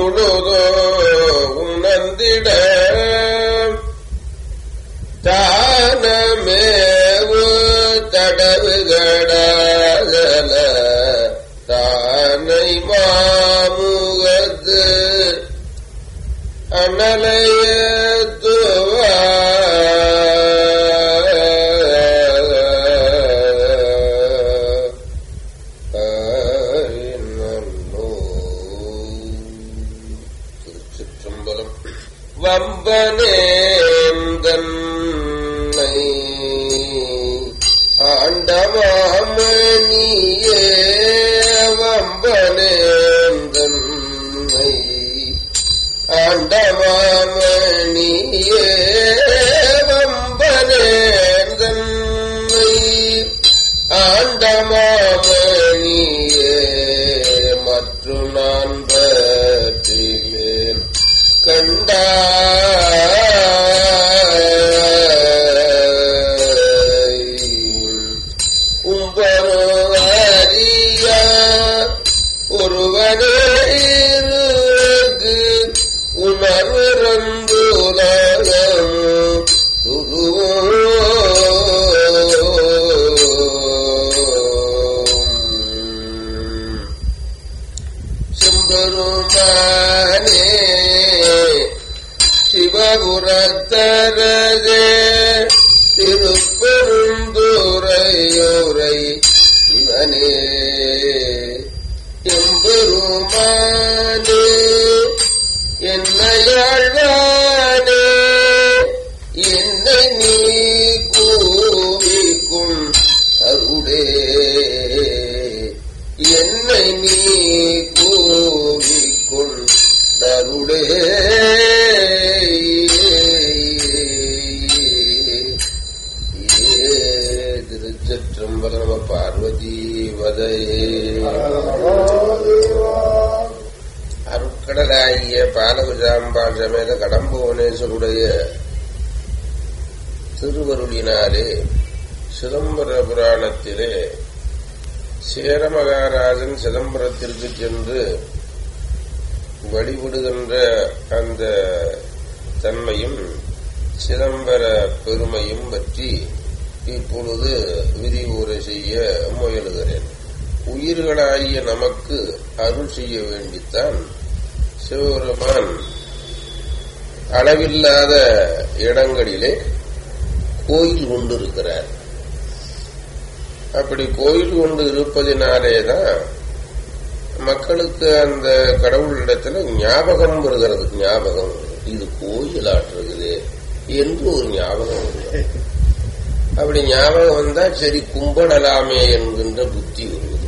தொழுதோ உணர்ந்திட தானமேவு தடவுகடாதல தானை மாமுகத்து அனலையத்துவா திருச்சிற்றம்பலம் வம்பனேந்தன்னை ஆண்டமாமணியே வம்பனேந்தன்னை ஆண்டமாமணியே வம்பனேந்தன்னை ஆண்டமாமணியே மற்றும் நான் பற்றிலேன் கண்டாய் உம்பருவரிய ஒருவனே இருக்கு உணர்விறந்துலகம் துருவோம் செம்பெருமானே சிவபுரத்தரதே திருப்பெருந்துரையுரை சிவனே எம்பெருமானே என்னையாழ்வானே என்னை நீ கூவிக்கும் அருடே என்னை நீ கூவிக்கும் அருடே திருச்சற்றம்பல நம பார்வதி வதையே அருட்கடலாகிய பாலகுஜாம்பாள் சமேத கடம்புவனேஸ்வருடைய திருவருளினாலே சிதம்பர புராணத்திலே சேர மகாராஜன் சிதம்பரத்திற்கு சென்று வழிபடுகின்ற அந்த தன்மையும் சிதம்பர பெருமையும் பற்றி இப்பொழுது விரிவுரை செய்ய முயலுகிறேன் உயிர்களாகிய நமக்கு அருள் செய்ய வேண்டித்தான் சிவபெருமான் அளவில்லாத இடங்களிலே கோயில் கொண்டிருக்கிறார் அப்படி கோயில் கொண்டு இருப்பதினாலேதான் மக்களுக்கு அந்த கடவுளிடத்துல ஞாபகம் வருகிறது ஞாபகம் இது கோயில் ஆற்றுகிறது என்று ஒரு ஞாபகம் வருகிறது அப்படி ஞாபகம் வந்தா சரி கும்பிடலாமே என்கின்ற புத்தி வருவது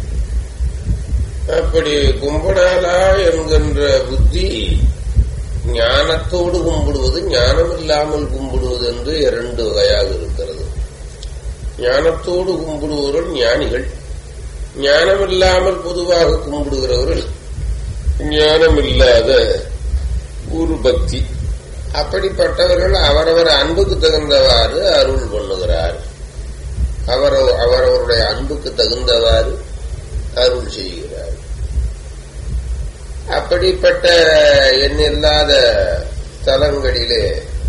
அப்படி கும்பிடலா என்கின்ற புத்தி ஞானத்தோடு கும்பிடுவது ஞானம் இல்லாமல் கும்பிடுவது என்று இரண்டு வகையாக இருக்கிறது ஞானத்தோடு கும்பிடுபவர்கள் ஞானிகள் ஞானம் இல்லாமல் பொதுவாக கும்பிடுகிறவர்கள் ஞானம் இல்லாத ஒரு பக்தி அப்படிப்பட்டவர்கள் அவரவர் அன்புக்கு தகுந்தவாறு அருள் பண்ணுகிறார் அவர் அவரவருடைய அன்புக்கு தகுந்தவாறு அருள் செய்கிறார் அப்படிப்பட்ட எண்ணில்லாத தலங்களிலே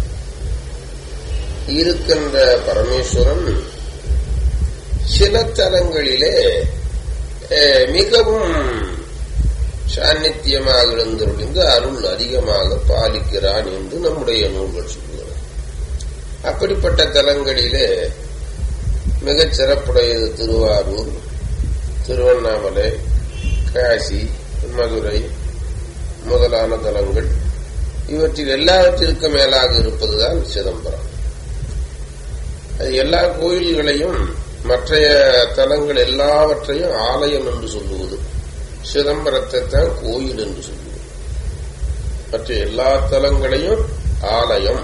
இருக்கின்ற பரமேஸ்வரன் சில தலங்களிலே மிகவும் சாநித்தியமாக இருந்தொழிந்து அருள் அதிகமாக பாலிக்கிறான் என்று நம்முடைய நூல்கள் சொல்லுகிறது அப்படிப்பட்ட தலங்களிலே மிகச் சிறப்புடையது திருவாரூர் திருவண்ணாமலை காசி மதுரை முதலான தலங்கள் இவற்றில் எல்லாவற்றிற்கு மேலாக இருப்பதுதான் சிதம்பரம் அது எல்லா கோயில்களையும் மற்றைய தலங்கள் எல்லாவற்றையும் ஆலயம் என்று சொல்லுவது சிதம்பரத்தை தான் கோயில் என்று சொல்லுவது மற்ற எல்லா தலங்களையும் ஆலயம்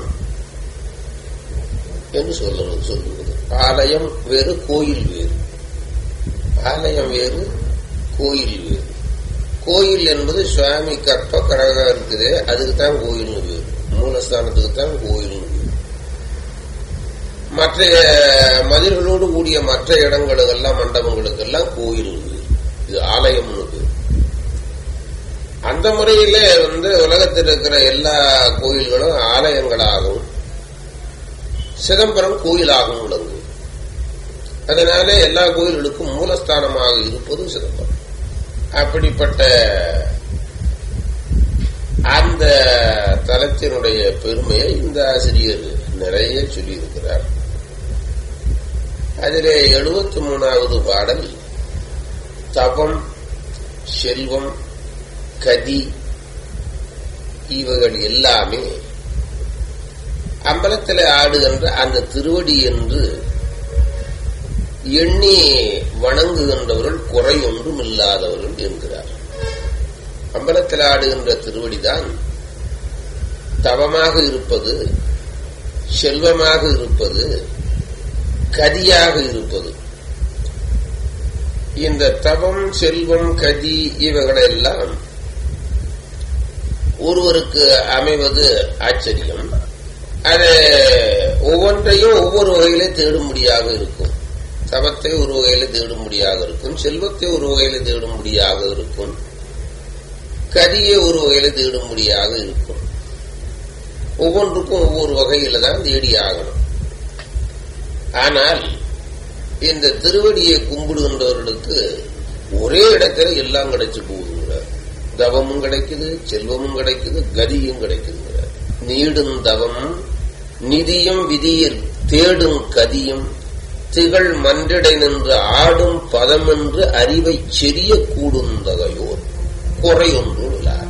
என்று சொல்லுவது சொல்லுவது ஆலயம் வேறு கோயில் வேறு ஆலயம் வேறு கோயில் வேறு கோயில் என்பது சுவாமி கற்ப கடகம் இருக்குது அதுக்கு தான் கோயில்னு பேரு மூலஸ்தானத்துக்கு தான் கோயில்னு பேரு மற்ற மதில்களோடு கூடிய மற்ற இடங்களுக்கெல்லாம் மண்டபங்களுக்கெல்லாம் கோயில் பேரு இது ஆலயம்னு பேரு அந்த அந்த முறையில வந்து உலகத்தில் இருக்கிற எல்லா கோயில்களும் ஆலயங்களாகவும் சிதம்பரம் கோயிலாகவும் விளங்கும் அதனால எல்லா கோயில்களுக்கும் மூலஸ்தானமாக இருப்பது சிதம்பரம் அப்படிப்பட்ட அந்த தலத்தினுடைய பெருமையை இந்த ஆசிரியர் நிறைய சொல்லியிருக்கிறார் அதிலே எழுபத்தி மூணாவது பாடல் தபம் செல்வம் கதி இவைகள் எல்லாமே அம்பலத்தில் ஆடுகின்ற அந்த திருவடி என்று எண்ணி வணங்குகின்றவர்கள் குறை ஒன்றும் இல்லாதவர்கள் என்கிறார் அம்பலத்தில் ஆடுகின்ற திருவடிதான் தவமாக இருப்பது செல்வமாக இருப்பது கதியாக இருப்பது இந்த தவம் செல்வம் கதி இவைகளெல்லாம் ஒருவருக்கு அமைவது ஆச்சரியம் அது ஒவ்வொன்றையும் ஒவ்வொரு வகையிலே தேடும்படியாக இருக்கும் தவத்தை ஒரு வகையில தேடும்படியாக இருக்கும் செல்வத்தை ஒரு வகையில தேடும்படியாக இருக்கும் கதியை ஒரு வகையில தேடும்படியாக இருக்கும் ஒவ்வொன்றுக்கும் ஒவ்வொரு வகையில தான் தேடி ஆகணும் ஆனால் இந்த திருவடியை கும்பிடுகின்றவர்களுக்கு ஒரே இடத்துல எல்லாம் கிடைச்சு போகுதுங்கிறார் தவமும் கிடைக்குது செல்வமும் கிடைக்குது கதியும் கிடைக்குதுங்கிறார் நீடும் தவம் நிதியும் விதியில் தேடும் கதியும் திகழ் மன்றிடை நின்று ஆடும் பதமென்று அறிவை செறிய கூடுந்தகையோர் குறையொன்று உள்ளார்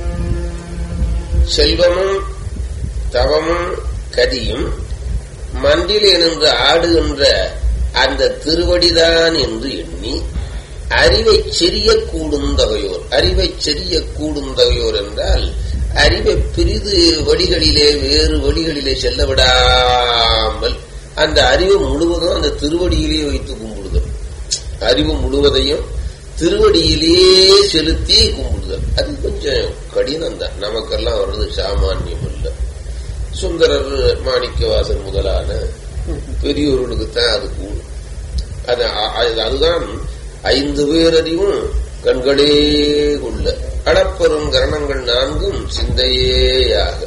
செல்வமும் தவமும் கதியும் மன்றிலே நின்று ஆடுகின்ற அந்த திருவடிதான் என்று எண்ணி அறிவை செறிய கூடுந்தகையோர் அறிவை செறிய கூடுந்தகையோர் என்றால் அறிவை பிரிது வழிகளிலே வேறு வழிகளிலே செல்ல விடாமல் அந்த அறிவு முழுவதும் அந்த திருவடியிலே வைத்து கும்பிடுதல் அறிவு முழுவதையும் திருவடியிலே செலுத்தி கும்பிடுதல் அது கொஞ்சம் கடினம் தான் நமக்கெல்லாம் வர்றது சாமானியம் இல்லை சுந்தரர் மாணிக்கவாசர் முதலான பெரியோர்களுக்கு தான் அது கூடும் அது அதுதான் ஐந்து பேரறிவும் கண்களே கொள்ள அளப்பெரும் கரணங்கள் நான்கும் சிந்தையேயாக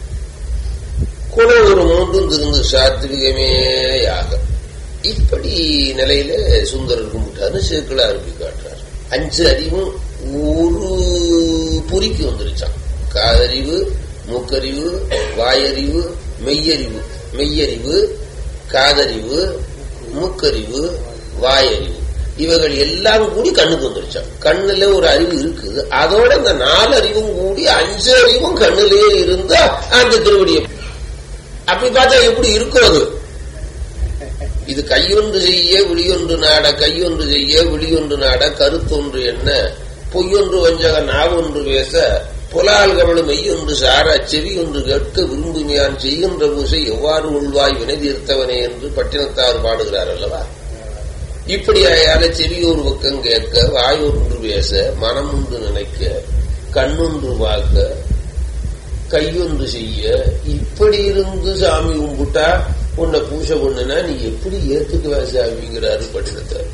குண ஒரு மூன்றும் திருந்து சாத்விகமேயாக இப்படி நிலையில சுந்தரர் கும்பிட்டாரு சேக்கிளா அருப்பி காட்டுறார் அஞ்சு அறிவும் ஒரு பொறிக்கு வந்துருச்சான் காதறிவு மூக்கறிவு வாயறிவு மெய்யறிவு மெய்யறிவு காதறிவு மூக்கறிவு வாயறிவு இவைகள் எல்லாம் கூடி கண்ணுக்கு வந்துருச்சான் கண்ணுல ஒரு அறிவு இருக்குது அதோட இந்த நாலு அறிவும் கூடி அஞ்சு அறிவும் கண்ணுலயே இருந்தா அந்த திருவடியை அப்படி பார்த்தா எப்படி இருக்கும் அது இது கையொன்று செய்ய விழியொன்று நாட கையொன்று செய்ய விழியொன்று நாட கருத்தொன்று என்ன பொய்யொன்று வஞ்சக நாவொன்று பேச புலால் கமலு மெய்யொன்று சார செவி ஒன்று கேட்க விரும்புமையான் செய்கின்ற பூசை எவ்வாறு உள்வாய் வினை தீர்த்தவனே என்று பட்டினத்தார் பாடுகிறார் அல்லவா இப்படி அயால செவி ஒரு பக்கம் கேட்க வாய் ஒன்று பேச மனம் ஒன்று நினைக்க கண்ணொன்று பார்க்க கையொன்று செய்ய இப்படி இருந்து சாமி கும்பிட்டா உன்னை பூஜை பண்ணுனா நீ எப்படி ஏத்துக்குவா சாமிங்கிறாரு பட்டினத்தார்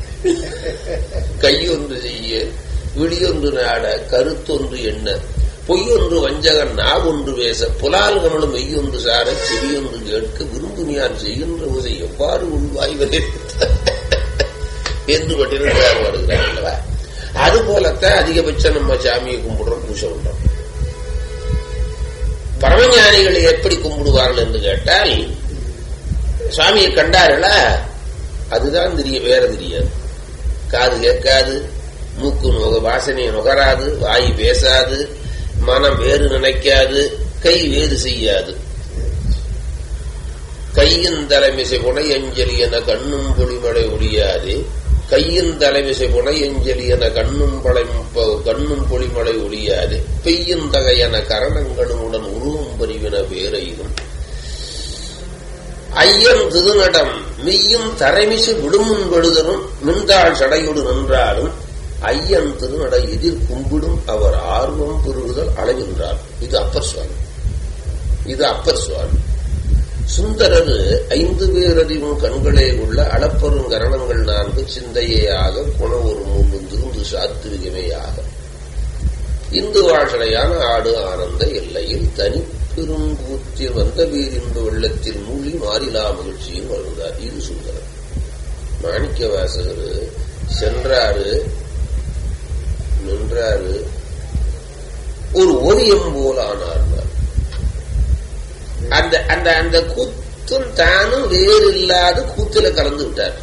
கையொன்று செய்ய விழியொன்று நாட கருத்தொன்று என்ன பொய்யொன்று வஞ்சகன் நாவொன்று பேச புலால் கமலும் மெய்யொன்று சார செவியொன்று கேட்க விரும்புமையான் செய்கின்ற உதை எவ்வாறு உள்வாய்வதே என்று பட்டினத்தார் வருகிறார் அல்லவா அது போலத்தான் அதிகபட்சம் நம்ம சாமியை கும்பிடுறோம் பூஜை பண்றோம் பரமஞானிகளை எப்படி கும்பிடுவார்கள் என்று கேட்டால் சுவாமியை கண்டார்களா அதுதான் தெரியும் வேற தெரியாது காது கேட்காது மூக்கு நுக வாசனையை நுகராது வாய் பேசாது மனம் வேறு நினைக்காது கை வேறு செய்யாது கையின் தலைமிசை புனையஞ்சலி என கண்ணும் பொலிமழை ஒழியாது கையின் தலைமிசை புனையஞ்சலி என கண்ணும் பழை கண்ணும் பொலிமழை ஒழியாது பெய்யும் தகையென கரணங்களுடன் உருவம் பரிவின வேறையும் ஐயன் திருநடம் மெய்யும் தரைமிசை விடுமுன் பழுதரும் மின்தாள் சடையோடு நின்றாலும் ஐயன் திருநடை எதிர் கும்பிடும் அவர் ஆர்வம் பெறுதல் அளவின்றார் இது அப்பர் சுவாமி இது அப்பர் சுவாமி சுந்தரர் ஐந்து பேரறிவும் கண்களே உள்ள அளப்பெரும் கரணங்கள் நான்கு சிந்தையேயாக குண ஒரு மூன்று திருந்து சாத்துவிகமேயாக இந்து வாழ்சடையான ஆடு ஆனந்த எல்லையில் தனி பெருங்கூற்றில் வந்த வீரின்ப வெள்ளத்தில் மூழ்கி மாறிலா மகிழ்ச்சியும் வருந்தார் இது சுந்தரம் மாணிக்க வாசகர் சென்றாரு நின்றாரு ஒரு ஓவியம் போல ஆனார் அந்த அந்த அந்த கூத்தும் தானும் வேறு இல்லாத கூத்துல கலந்து விட்டார்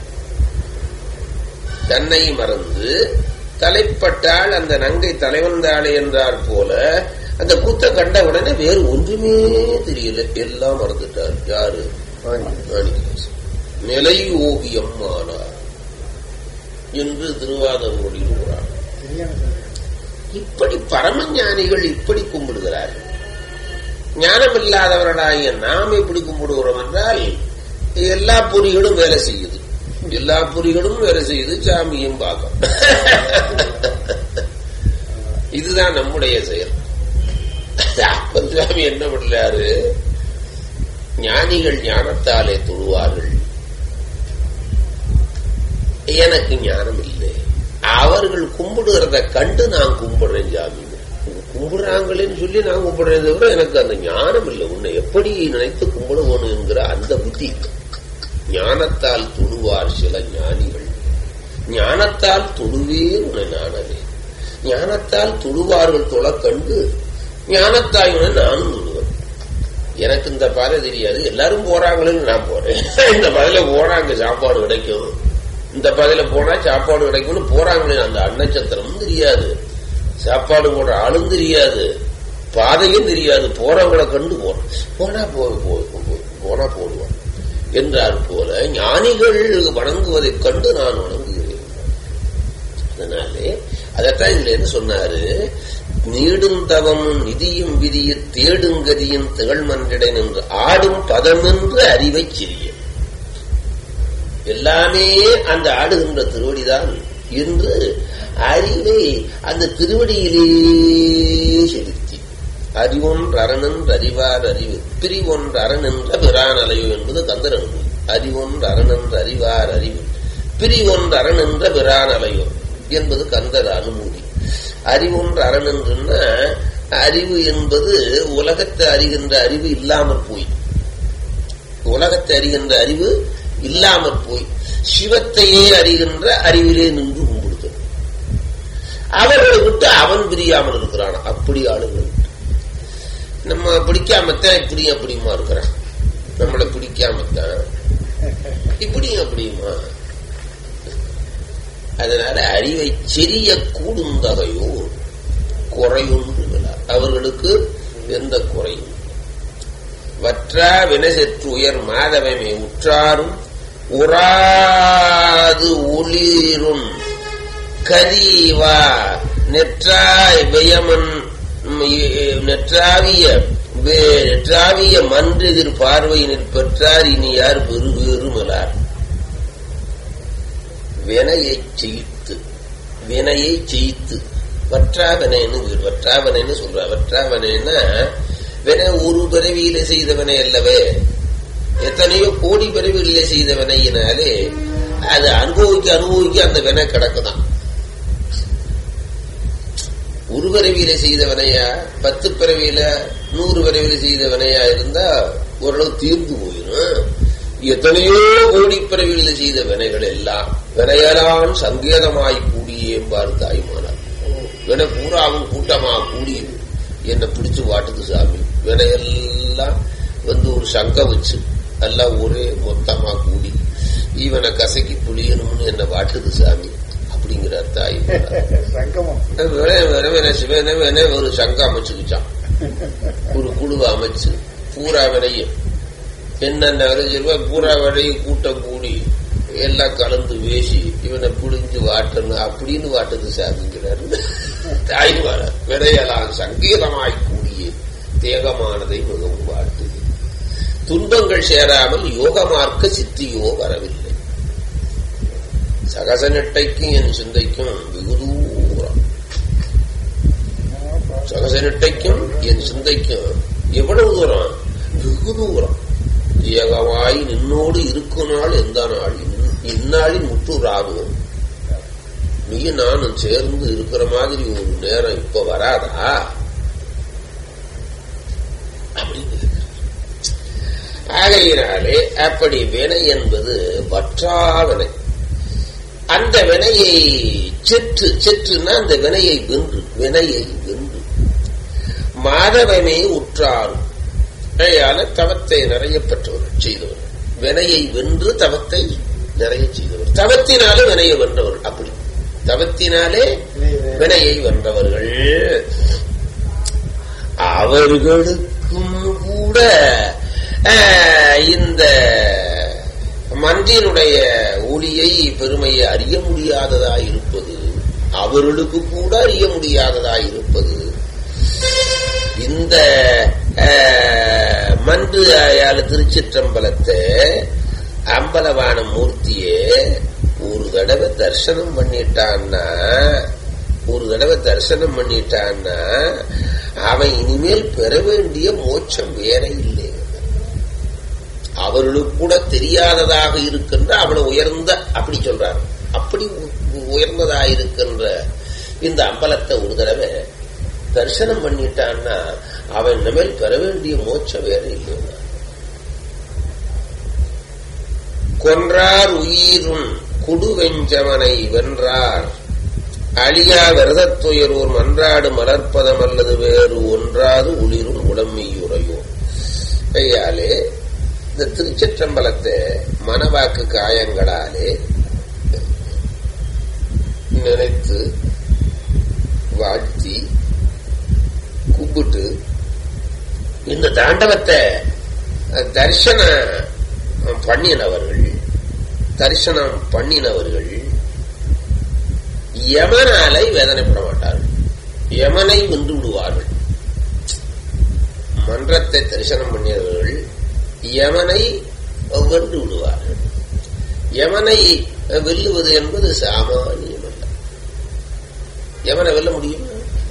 தன்னை மறந்து தலைப்பட்டால் அந்த நங்கை தலைவந்தாளே என்றார் போல அந்த கூத்த கண்ட உடனே வேறு ஒன்றுமே தெரியல எல்லாம் மறந்துட்டார் யாரு மாணிக்கவாசகர். நிலை ஓவியம் ஆனார் என்று திருவாதமொழியில் கூறார் இப்படி பரமஞானிகள் இப்படி கும்பிடுகிறார்கள் ஞானம் இல்லாதவர்களாகிய நாம் எப்படி கும்பிடுகிறோம் என்றால் எல்லா பொறிகளும் வேலை செய்யுது எல்லா பொறிகளும் வேலை செய்யுது சாமியும் பார்க்கும் இதுதான் நம்முடைய செயல் அப்பன் சுவாமி என்ன பண்ணாரு ஞானிகள் ஞானத்தாலே தொழுவார்கள் எனக்கு ஞானம் இல்லை அவர்கள் கும்பிடுகிறத கண்டு நான் கும்பிடுறேன் சாமி கும்பிடுறாங்களேன்னு சொல்லி நான் கும்பிடுறேன் தவிர எனக்கு அந்த ஞானம் இல்லை உன்னை எப்படி நினைத்து கும்பிடுவோம் என்கிற அந்த புத்தி ஞானத்தால் தொழுவார் சில ஞானிகள் ஞானத்தால் தொழுவேன் உன்னை நானவே ஞானத்தால் தொழுவார்கள் தொழ கண்டு ஞானத்தாய் உன்னை நானும் தொழுவேன் எனக்கு இந்த பாதை தெரியாது எல்லாரும் போறாங்களேன்னு நான் போறேன் இந்த பாதையில போறாங்க சாப்பாடு கிடைக்கும் இந்த பாதையில போனா சாப்பாடு கிடைக்கும்னு போறாங்களே அந்த அன்னச்சத்திரமும் தெரியாது சாப்பாடு போடுற ஆளும் தெரியாது பாதையும் தெரியாது போறவங்களை கண்டு போறோம் போனா போய் போய் போய் போனா போடுவான் என்றார் போல ஞானிகள் வணங்குவதைக் கண்டு நான் வணங்குகிறேன் அதனாலே அதைத்தான் இதுல என்ன சொன்னாரு நீடும் தவம் நிதியும் விதிய தேடுங்கதியின் திகழ்மன்றிடன் என்று ஆடும் பதம் என்று அறிவை சிறிய எல்லாமே அந்த ஆடுகின்ற திருவடிதான் என்று அறிவை அந்த திருவடியிலே செலுத்தி அறிவொன்று அரணென்று அறிவார் அறிவு பிரிவொன்று அரணென்ற பிரான் அலையோ என்பது கந்தர் அனுபவம் அறிவொன்று அரணென்று அறிவார் அறிவு பிரிவொன்று அரணென்ற பிரான் அலையோ என்பது கந்தர் அனுமூதி அறிவொன்று அரணென்றுன்னா அறிவு என்பது உலகத்தை அறிகின்ற அறிவு இல்லாமற் போய் உலகத்தை அறிகின்ற அறிவு இல்லாமற் போய் சிவத்தையே அறிகின்ற அறிவிலே நின்று கும்பிடுதல் அவர்களை விட்டு அவன் பிரியாமல் இருக்கிறான் அப்படி ஆளுங்களை விட்டு நம்ம பிடிக்காமத்தான் இப்படி அப்படியுமா இருக்கிறான் நம்மளை பிடிக்காமத்தான் இப்படியும் அப்படியுமா அதனால அறிவை செறிய கூடும் தகையோ குறையொன்று அவர்களுக்கு எந்த குறையும் வற்றா வினசெற்று உயர் மாதவமே உற்றாரும் உறாது ஒளிரும் கதிவா நெற்றாய் வெயமன் நெற்றாவிய நெற்றாவிய மன்றெதிர் பார்வையினர் பெற்றார் இனி யார் பெரு பெருமலார் வினையை செய்து வினையை செய்து வற்றாவனைன்னு வற்றாவனைன்னு சொல்ற வற்றாவனைன்னா வினை ஒரு பிறவியில செய்தவனை அல்லவே எத்தனையோ கோடி பிறவிகளிலே செய்த வினையினாலே அது அனுபவிக்க அனுபவிக்க அந்த வினை கிடக்குதான் ஒரு பிறவியில செய்த வினையா பத்து பிறவியில நூறு பிறவியில செய்த வினையா இருந்தா ஓரளவு தீர்ந்து போயிடும் எத்தனையோ கோடி பிறவிகளில் செய்த வினைகள் எல்லாம் வினையலான் சங்கேதமாய் கூடியே பார் தாய்மானார் வினை பூராவும் கூட்டமா கூடி என்னை பிடிச்சு வாட்டுது சாமி வினையெல்லாம் வந்து ஒரு சங்கம் வச்சு எல்லாம் ஒரே மொத்தமா கூடி இவனை கசக்கி புளியணும்னு என்ன வாட்டுது சாமி அப்படிங்கிறார் தாய் சிவனே ஒரு சங்கம் அமைச்சுக்கிச்சான் ஒரு குழுவை அமைச்சு பூரா வினையும் என்னென்ன விலை சொல்லுவா பூரா விலையும் கூட்டம் கூடி எல்லாம் கலந்து வேசி இவனை புடிஞ்சு வாட்டணும் அப்படின்னு வாட்டுது சாமிங்கிறாரு தாய்மார விடையலாம் சங்கீதமாய் கூடிய தேகமானதை மிகவும் வாட்டுது துன்பங்கள் சேராமல் யோகமார்க்க சித்தியோ வரவில்லை சகச நெட்டைக்கும் என் சிந்தைக்கும் வெகு தூரம் சகச நெட்டைக்கும் என் சிந்தைக்கும் எவ்வளவு தூரம் வெகு தூரம் ஏகமாய் நின்னோடு இருக்கும் நாள் எந்த நாள் இந்நாளின் முற்றுராகும் நீ நானும் சேர்ந்து இருக்கிற மாதிரி ஒரு நேரம் இப்ப வராதா அப்படின்னு ஆகையினாலே அப்படி வினை என்பது வற்றா வினை அந்த வினையை செற்று செற்றுன்னா அந்த வினையை வென்று வினையை வென்று மாதவமே உற்றாரும் அதையால தவத்தை நிறைய பெற்றவர்கள் செய்தவர்கள் வினையை வென்று தவத்தை நிறைய செய்தவர் தவத்தினாலே வினையை வென்றவர்கள் அப்படி தவத்தினாலே வினையை வென்றவர்கள் அவர்களுக்கும் கூட இந்த மன்றினுடைய ஒளியை பெருமையை அறிய முடியாததா இருப்பது அவர்களுக்கு கூட அறிய முடியாததா இருப்பது இந்த மன்று ஆயால திருச்சிற்றம்பலத்தை அம்பலவான மூர்த்தியே ஒரு தடவை தரிசனம் பண்ணிட்டான்னா ஒரு தடவை தரிசனம் பண்ணிட்டான்னா அவன் இனிமேல் பெற வேண்டிய மோட்சம் வேற இல்லை அவர்களுக்கு கூட தெரியாததாக இருக்கின்ற அவளை உயர்ந்த அப்படி சொல்றார் அப்படி உயர்ந்ததாக இருக்கின்ற இந்த அம்பலத்தை ஒரு தடவை தரிசனம் பண்ணிட்டான்னா அவன் இனிமேல் பெற வேண்டிய மோட்சம் வேற இல்லை கொன்றார் உயிரும் குடுவெஞ்சவனை வென்றார் அழியா விரதத்துயரோர் மன்றாடு மலர்ப்பதம் அல்லது வேறு ஒன்றாது ஒளிரும் உடமையுறையோ கையாலே இந்த திருச்சிற்றம்பலத்தை மனவாக்கு காயங்களாலே நினைத்து வாழ்த்தி கும்பிட்டு இந்த தாண்டவத்தை தரிசனம் பண்ணினவர்கள் தரிசனம் பண்ணினவர்கள் யமனாலை வேதனைப்பட மாட்டார்கள் யமனை வென்று விடுவார்கள் மன்றத்தை தரிசனம் பண்ணியவர்கள் யமனை வென்று விடுவார்கள் யமனை வெல்லுவது என்பது சாமானியம் அல்ல யமனை வெல்ல முடியுமா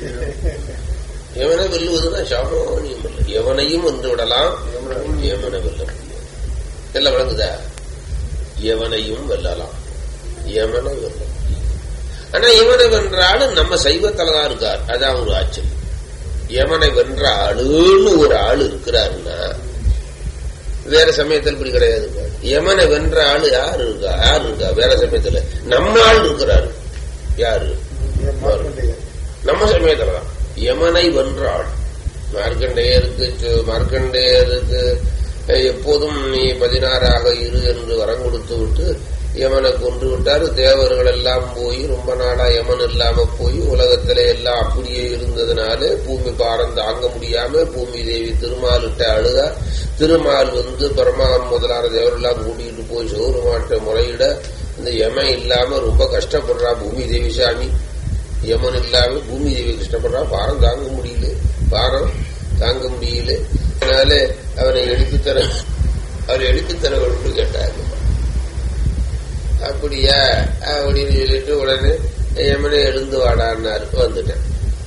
யமனை வெல்லுவதுதான் சாமானியம் அல்ல எவனையும் வென்று விடலாம் யமனை வெல்ல முடியும் எல்லாம் விளங்குதா எவனையும் வெல்லலாம் யமனை வெல்ல முடியும் ஆனா யமனை வென்ற ஆளு நம்ம சைவத்தில்தான் இருக்கார் அதான் ஒரு ஆச்சரியம் யமனை வென்ற ஆளுன்னு ஒரு ஆள் இருக்கிறாருன்னா வேற சமயத்தில் இப்படி கிடையாது யமனை வென்ற ஆளு யாரு இருக்கா யாரு இருக்கா வேற சமயத்துல நம்ம ஆள் இருக்கிறாரு யாரு நம்ம சமயத்துலதான் யமனை வென்ற ஆள் மார்க்கண்டேயருக்கு மார்க்கண்டேயருக்கு எப்போதும் நீ பதினாறாக இரு என்று வரம் கொடுத்து விட்டு யமனை கொன்று விட்டாரு தேவர்கள் எல்லாம் போய் ரொம்ப நாளா யமன் இல்லாம போய் உலகத்தில எல்லாம் அப்படியே இருந்ததுனால பூமி பாரம் தாங்க முடியாம பூமி தேவி திருமாலிட்ட அழுதா திருமால் வந்து பரமான் முதலான தேவரெல்லாம் கூட்டிகிட்டு போய் சௌரமாட்ட முறையிட இந்த யமன் இல்லாம ரொம்ப கஷ்டப்படுறா பூமி தேவி சாமி யமன் இல்லாம பூமி தேவி கஷ்டப்படுறா பாரம் தாங்க முடியல பாரம் தாங்க முடியல அதனால அவனை எடுத்துத்தர அவரை எடுத்துத்தர வேண்டும் கேட்டாங்க அப்படியா அப்படின்னு சொல்லிட்டு உடனே யமனை எழுந்து வாடான்னாரு வந்துட்டேன்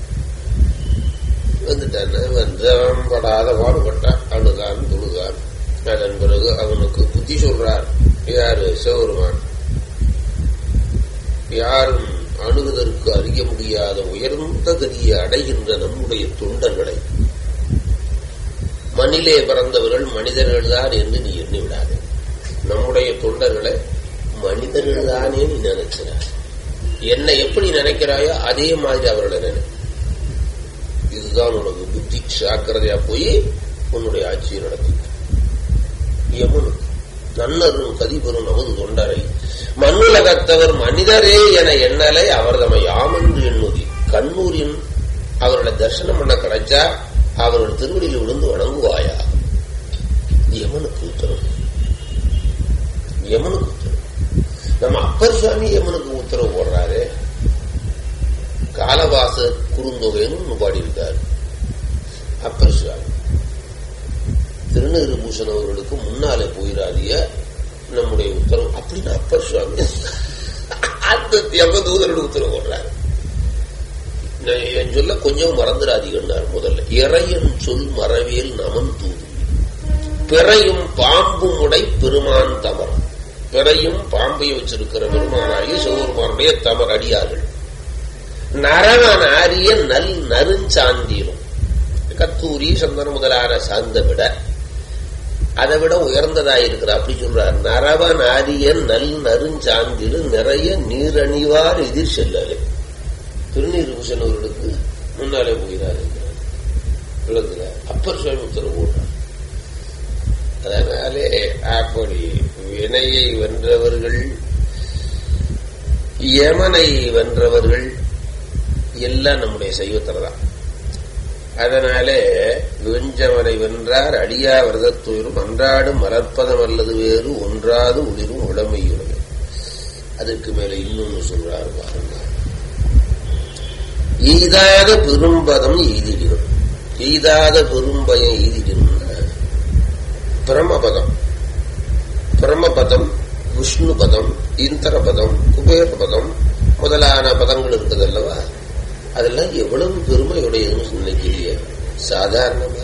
வந்துட்டான் வந்து அவன் படாத பாடுபட்டான் அழுதான் துழுதான் அதன் பிறகு அவனுக்கு புத்தி சொல்றார் யாரு சிவருமான் யாரும் அணுகுதற்கு அறிய முடியாத உயர்ந்த கதியை அடைகின்ற நம்முடைய தொண்டர்களை மண்ணிலே பிறந்தவர்கள் மனிதர்கள் தான் என்று நீ எண்ணி விடாதே நம்முடைய தொண்டர்களை மனிதர்கள் தானே நீ நினைக்கிறாய் என்னை எப்படி நினைக்கிறாயோ அதே மாதிரி அவர்களை நினை இதுதான் உனக்கு புத்தி சாக்கிரதையா போய் உன்னுடைய ஆட்சியை நடத்தி யமுனுக்கு நன்னரும் கதிபெறும் நமது தொண்டரை மண்ணுலகத்தவர் மனிதரே என எண்ணலை அவர் தம்மை யாமென்று எண்ணுதி கண்ணூரின் அவர்களை தரிசனம் பண்ண கிடைச்சா அவர்கள் திருவடியில் விழுந்து வணங்குவாயா யமனுக்கு உத்தரவு யமனுக்கு உத்தரவு நம்ம அப்பர் சுவாமி யமனுக்கு உத்தரவு போடுறாரு காலவாச குறுந்தொகைன்னு பாடியிருக்காரு அப்பர் சுவாமி திருநீறு பூஷன் அவர்களுக்கு முன்னாலே போயிடாதிய நம்முடைய உத்தரவு அப்படின்னு அப்பர் சுவாமி அந்த யமதூதரோட உத்தரவு போடுறாரு என் சொல்ல கொஞ்சம் மறந்துடாதீங்கன்னார் முதல்ல இறையன் சொல் மறவியல் நமன் தூது பிறையும் பாம்பும் உடை பெருமான் தமர் பிறையும் பாம்பையும் வச்சிருக்கிற பெருமானாகி சிவபெருமானுடைய தமர் அடியார்கள் நரவன் ஆரிய நல் நறுஞ்சாந்திலும் கத்தூரி சந்தனம் முதலான சார்ந்த விட அதை விட உயர்ந்ததா இருக்கிற அப்படி சொல்றார் நரவன் ஆரிய நல் நறுஞ்சாந்திலும் நிறைய நீரணிவார் எதிர் செல்லலே திருநீர் பூசணவர்களுக்கு முன்னாலே போகிறார் என்கிறார். விளக்குல அப்பர் சுவாமி உத்தரவு போடுறார் அதனாலே அப்படி வினையை வென்றவர்கள் யமனை வென்றவர்கள் எல்லாம் நம்முடைய சைவத்தில் தான் அதனாலே வெஞ்சவனை வென்றார் அடியா விரதத்துயிரும் அன்றாடும் மலர்ப்பதம் அல்லது வேறு ஒன்றாது உளிரும் உடமையுடைய அதுக்கு மேல இன்னொன்னு சொல்றாரு பாருங்க எய்தாத பெரும்பதம் எய்திடும் எய்தாத பெரும்பயம் எய்திடும் பிரமபதம் பிரமபதம் விஷ்ணு பதம் இந்திர பதம் குபேர பதம் முதலான பதங்கள் இருக்குது அல்லவா அதெல்லாம் எவ்வளவு பெருமையுடையதுன்னு நினைக்கிறீங்க சாதாரணமா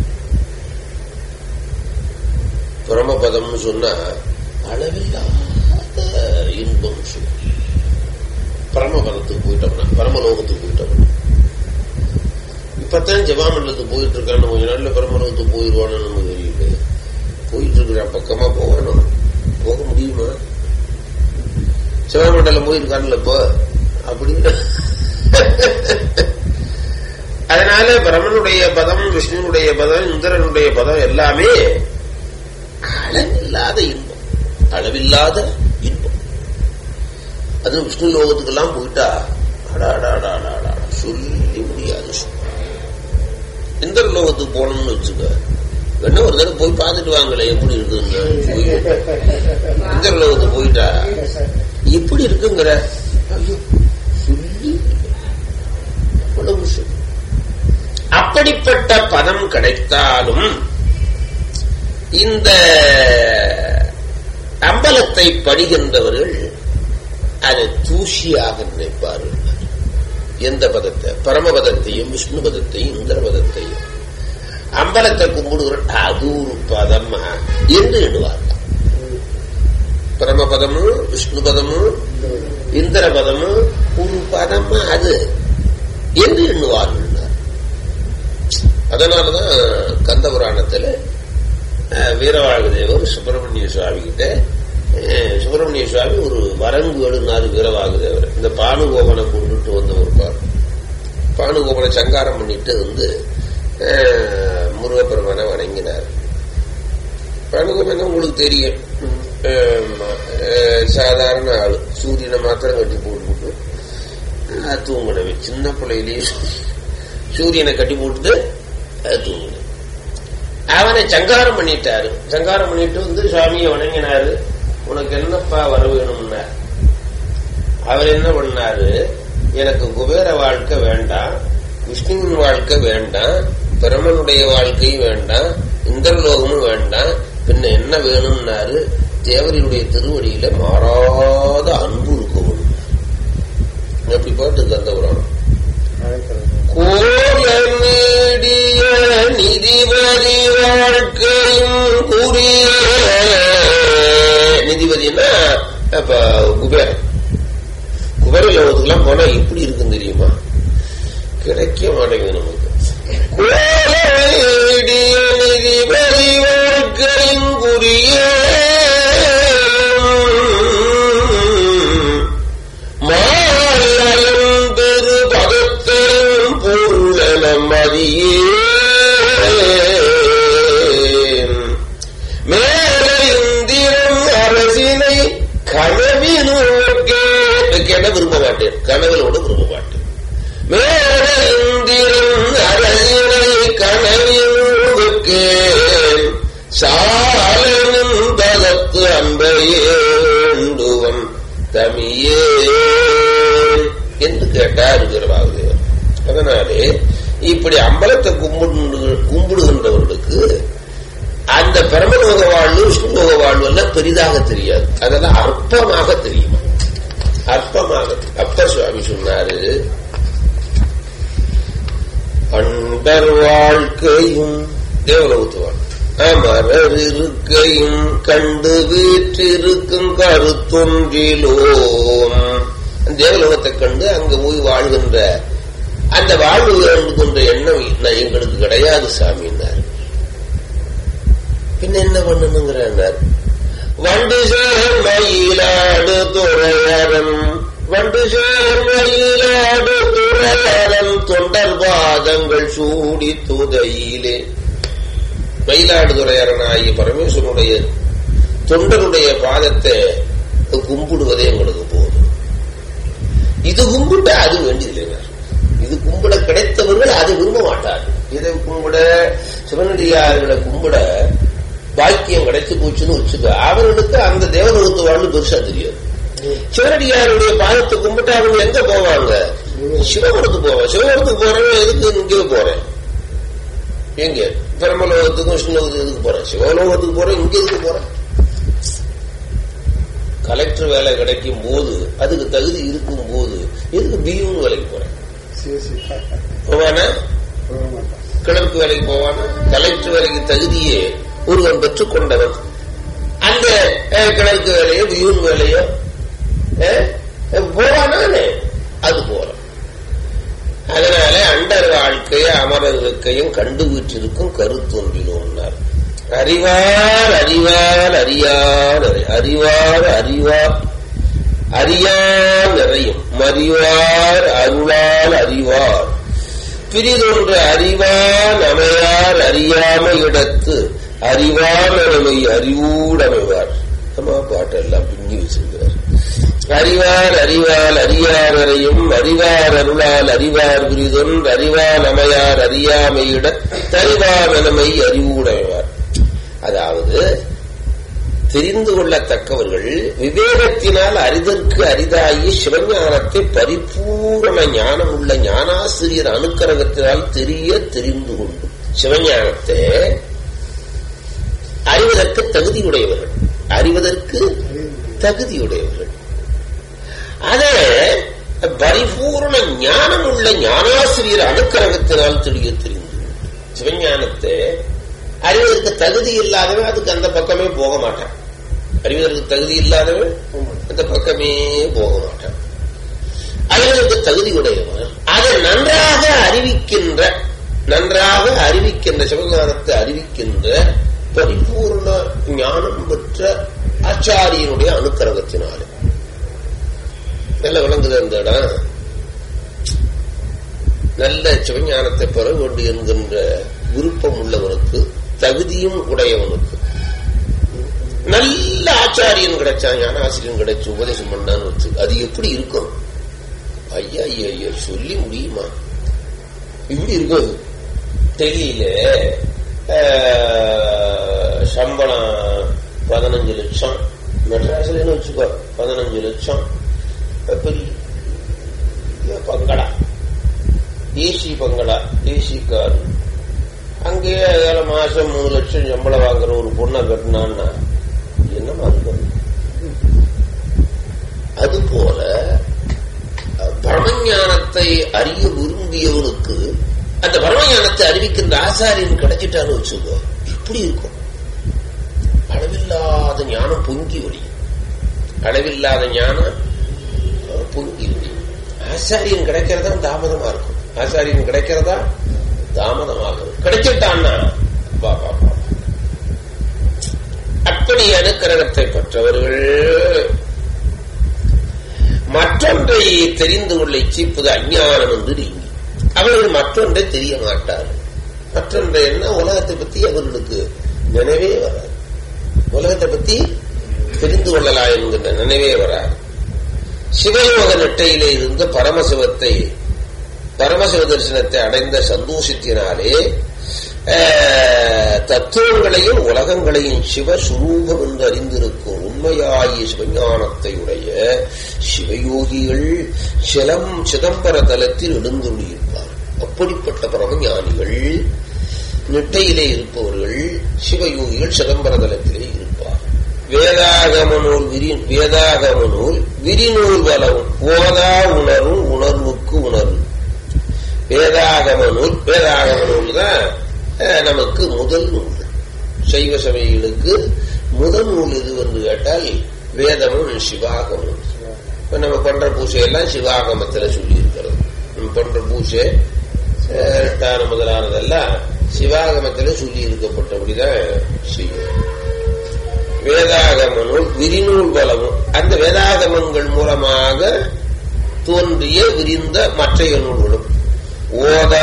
பிரமபதம்னு சொன்னா அளவில்லாத இன்பம் சொல்லி பரமபதத்துக்கு போயிட்டோம்னா பரமலோகத்துக்கு போயிட்டோம்னா இப்பதான் ஜவாமண்டலத்துக்கு போயிட்டு இருக்கான்னு கொஞ்ச நாள்ல பரமலோகத்துக்கு போயிடுவான்னு நம்ம தெரியல போயிட்டு இருக்கிற பக்கமா போகணும் போக முடியுமா சிவமண்டலம் போயிருக்கான்ல இப்போ அப்படின்னு அதனால பிரமனுடைய பதம் விஷ்ணுனுடைய பதம் இந்திரனுடைய பதம் எல்லாமே அளவில்லாத இன்பம் அளவில்லாத இன்பம் அதுவும் விஷ்ணு லோகத்துக்கெல்லாம் போயிட்டா அடாடாடாடாடா சொல்லி முடியாது இந்திர லோகத்துக்கு போகணும்னு வச்சுக்க வேணா ஒரு தடவை போய் பார்த்துட்டு வாங்கல எப்படி இருக்குன்னு போய் இந்திர லோகத்துக்கு போயிட்டா எப்படி இருக்குங்கிற ஐயோ சொல்லி அவ்வளவு சொல்லி அப்படிப்பட்ட பதம் கிடைத்தாலும் இந்த அம்பலத்தை படிகின்றவர்கள் அதை தூசியாக நினைப்பார்கள் எந்த பதத்தை பரமபதத்தையும் விஷ்ணு பதத்தையும் இந்திர பதத்தையும் அம்பலத்தை கும்பிடுகிற அது ஒரு பதமா என்று எண்ணுவார்கள் பரமபதமும் விஷ்ணு பதமும் இந்திர பதமும் ஒரு பதமா அது என்று எண்ணுவார்கள் அதனாலதான் கந்த புராணத்துல வீரவாகுதேவர் சுப்பிரமணிய சுவாமி கிட்ட சுப்பிரமணிய சுவாமி ஒரு வரங்கு எழுனாரு வீரவாகுதேவர் இந்த பானுகோபனை கொண்டுட்டு வந்த ஒரு பார் பானுகோபனை சங்காரம் பண்ணிட்டு வந்து முருகப்பெருமானை வணங்கினார் பானுகோபன் உங்களுக்கு தெரியும் சாதாரண ஆளு சூரியனை மாத்திரம் கட்டி போட்டு தூங்கினவே சின்ன பிள்ளையிலேயே சூரியனை கட்டி போட்டுட்டு தூங்கின அவனை சங்காரம் பண்ணிட்டாரு சங்காரம் பண்ணிட்டு வந்து சுவாமியை வணங்கினாரு உனக்கு என்னப்பா வர வேணும்னா அவர் என்ன பண்ணாரு எனக்கு குபேர வாழ்க்கை வேண்டாம் விஷ்ணுவின் வாழ்க்கை வேண்டாம் பிரமனுடைய வாழ்க்கையும் வேண்டாம் இந்திரலோகமும் வேண்டாம் பின்ன என்ன வேணும்னாரு தேவரியுடைய திருவடியில மாறாத அன்பு இருக்கணும் எப்படி பாட்டு கந்த புராணம் கோலமீடிய நிதிபதி வாழ்க்கையும் கூறிய நிதிபதினா அப்ப குபேரன் குபேர லோகத்துக்கெல்லாம் போனா எப்படி இருக்குன்னு தெரியுமா கிடைக்க மாட்டேங்குது நமக்கு கோலமீடிய நிதிபதி வாழ்க்கையும் கூறிய மாலம் பெரு பகத்தரும் பூரணம் மதியே மேல இந்திரம் அரசினை கனவினோக்கே கேட்ட விரும்ப மாட்டேன் கனவிலோட விரும்ப மாட்டேன் மேல இந்திரம் அரசினை கனவினோக்கே சாலனும் பகத்து அம்பையேண்டுவன் தமியே என்று கேட்டார் வீரபாகுதேவர் அதனாலே இப்படி அம்பலத்தை கும்பிடு கும்பிடுகின்றவர்களுக்கு அந்த பரமலோக வாழ்வு விஷ்ணுலோக வாழ்வு எல்லாம் பெரிதாக தெரியாது அதெல்லாம் அற்பமாக தெரியுமா அற்பமாக அப்ப சுவாமி சொன்னாரு அண்டர் வாழ்க்கையும் தேவலோகத்து வாழ்க்கை அமரர் இருக்கையும் கண்டு வீற்றிருக்கும் கருத்தொன்றிலோம் தேவலோகத்தை கண்டு அங்க போய் வாழ்கின்ற அந்த வாழ்வு வேண்டுகின்ற எண்ணம் நான் எங்களுக்கு கிடையாது சாமின்னார் பின்ன என்ன பண்ணணுங்கிறார் வண்டு சேர் மயிலாடு துறையரன் வண்டு சேர் மயிலாடு துறையரன் தொண்டர் பாதங்கள் சூடி துதையிலே மயிலாடுதுறையரன் ஆகிய பரமேஸ்வரனுடைய தொண்டருடைய பாதத்தை கும்பிடுவதே எங்களுக்கு போதும் இது கும்பிட்ட அது வேண்டியதில்லை இது கும்பிட கிடைத்தவர்கள் அது விரும்ப மாட்டார்கள் இதை கும்பிட சிவனடியார்களை கும்பிட பாக்கியம் கிடைச்சு போச்சுன்னு வச்சுக்க அவர்களுக்கு அந்த தேவலோகத்து வாழ்வு பெருசா தெரியாது சிவனடியாருடைய பாதத்தை கும்பிட்டு அவங்க எங்க போவாங்க சிவபுரத்துக்கு போவாங்க சிவபுரத்துக்கு போறவங்க எதுக்கு இங்கே போறேன் எங்க பிரம்மலோகத்துக்கும் விஷ்ணுலோகத்துக்கு எதுக்கு போறேன் சிவலோகத்துக்கு போறேன் இங்க எதுக்கு போறேன் கலெக்டர் வேலை கிடைக்கும் போது அதுக்கு தகுதி இருக்கும் போது எதுக்கு பியூன்னு வேலைக்கு போறேன் போவானா கிளர்க்கு வேலைக்கு போவானா கலெக்டர் வேலைக்கு தகுதியே ஒருவன் பெற்றுக் கொண்டவன் அந்த கிளர்க்கு வேலையோ பியூன் வேலையோ போவானே அது போல அதனால அண்டர் வாழ்க்கைய அமரர் இருக்கையும் கண்டு வீற்றிருக்கும் கருத்தொன்றினோம்னார் அறிவார் அறிவார் அறியார் அறிவார் அறிவார் அறியார் நிறையும் மறிவார் அருளால் அறிவார் பிரிதொன்று அறிவார் அமையார் அறியாம இடத்து அறிவார் நிலைமை அறிவூடமைவார் நம்ம பாட்டெல்லாம் பின்னி வச்சிருக்கிறார் அறிவார் அறிவால் அறியாரையும் அறிவார் அருளால் அறிவார் விரிதொன் அறிவால் அமையார் அறியாமையிட தறிவார் நிலைமை அறிவுடையவார் அதாவது தெரிந்து கொள்ளத்தக்கவர்கள் விவேகத்தினால் அறிதற்கு அரிதாகி சிவஞானத்தை பரிபூரண ஞானம் உள்ள ஞானாசிரியர் அனுக்கரகத்தினால் தெரிய தெரிந்து கொண்டு சிவஞானத்தை அறிவதற்கு தகுதியுடையவர்கள் அறிவதற்கு தகுதியுடையவர்கள் அதே பரிபூர்ண ஞானம் உள்ள ஞானாசிரியர் அணுக்கரகத்தினால் தெரிய தெரிந்து சிவஞானத்தை அறிவதற்கு தகுதி இல்லாதவன் அதுக்கு அந்த பக்கமே போக மாட்டான் அறிவதற்கு தகுதி இல்லாதவன் அந்த பக்கமே போக மாட்டான் அறிவதற்கு தகுதி உடையவன் அதை நன்றாக அறிவிக்கின்ற நன்றாக அறிவிக்கின்ற சிவஞானத்தை அறிவிக்கின்ற பரிபூர்ண ஞானம் பெற்ற ஆச்சாரியனுடைய அணுக்கரகத்தினாலே நல்ல விளங்குது அந்த இடம் நல்ல சிவஞானத்தை பெற வேண்டும் என்கின்ற விருப்பம் உள்ளவனுக்கு தகுதியும் உடையவனுக்கு நல்ல ஆச்சாரியன் கிடைச்சான் ஞானாசிரியன் கிடைச்சு உபதேசம் பண்ணான்னு வச்சு அது எப்படி இருக்கும் ஐயா ஐயா ஐயா சொல்லி முடியுமா இப்படி இருக்கும் டெல்லியில சம்பளம் பதினஞ்சு லட்சம் மெட்ராஸ்லன்னு வச்சுக்கோ பதினஞ்சு லட்சம் பெரிய பங்களா ஏசி பங்களா ஏசி கார் அங்கேயே ஏழு மாசம் மூணு லட்சம் சம்பளம் வாங்குற ஒரு பொண்ணை கட்டினான்னா என்னமா இருக்கும் அது போல பரமஞானத்தை அறிய விரும்பியவனுக்கு அந்த பரமஞானத்தை அறிவிக்கின்ற ஆசாரியன் கிடைச்சிட்டான்னு வச்சுக்கோ இப்படி இருக்கும் அளவில்லாத ஞானம் பொங்கி ஒளியும் அளவில்லாத ஞானம் பொங்கி ஒளியும் ஆசாரியன் கிடைக்கிறதா தாமதமா இருக்கும் ஆசாரியன் கிடைக்கிறதா தாமதமாகும் கிடைச்சிட்டான்னா வா வா வா அப்படி அனுக்கிரகத்தை பெற்றவர்கள் மற்றொன்றை தெரிந்து கொள்ள இச்சிப்பது அஞ்ஞானம் என்று நீங்கி அவர்கள் மற்றொன்றை தெரிய மாட்டார்கள் மற்றொன்றை என்ன உலகத்தை பத்தி அவர்களுக்கு நினைவே வராது உலகத்தை பத்தி தெரிந்து கொள்ளலாம் என்கின்ற நினைவே வராது சிவயோக நெட்டையிலே இருந்த பரமசிவத்தை பரமசிவ தரிசனத்தை அடைந்த சந்தோஷத்தினாலே தத்துவங்களையும் உலகங்களையும் சிவஸ்வரூபம் என்று அறிந்திருக்கும் உண்மையாகிய சிவஞானத்தை உடைய சிவயோகிகள் சிலம் சிதம்பர தலத்தில் எழுந்துள்ளிருப்பார் அப்படிப்பட்ட பரமஞானிகள் நெட்டையிலே இருப்பவர்கள் சிவயோகிகள் சிதம்பர தலத்திலே இருப்பார் வேதாகம நூல் விரி வேதாகம நூல் விரிநூல் வளவும் ஓதா உணரும் உணர்வுக்கு உணர்வு வேதாகம நூல் வேதாகம நூல் தான் நமக்கு முதல் நூல் சைவ சமயங்களுக்கு முதல் நூல் எது என்று கேட்டால் வேதமும் சிவாகமும் இப்ப நம்ம பண்ற பூஜையெல்லாம் சிவாகமத்துல சொல்லி இருக்கிறது நம்ம பண்ற பூஜை அஹ், ரெட்டான முதலானதெல்லாம் சிவாகமத்துல சொல்லி இருக்கப்பட்டபடிதான் செய்யும் வேதாகம நூல் விரிநூல் பலமும் அந்த வேதாகமங்கள் மூலமாக தோன்றிய விரிந்த மற்றைய நூல்களும் ஓதா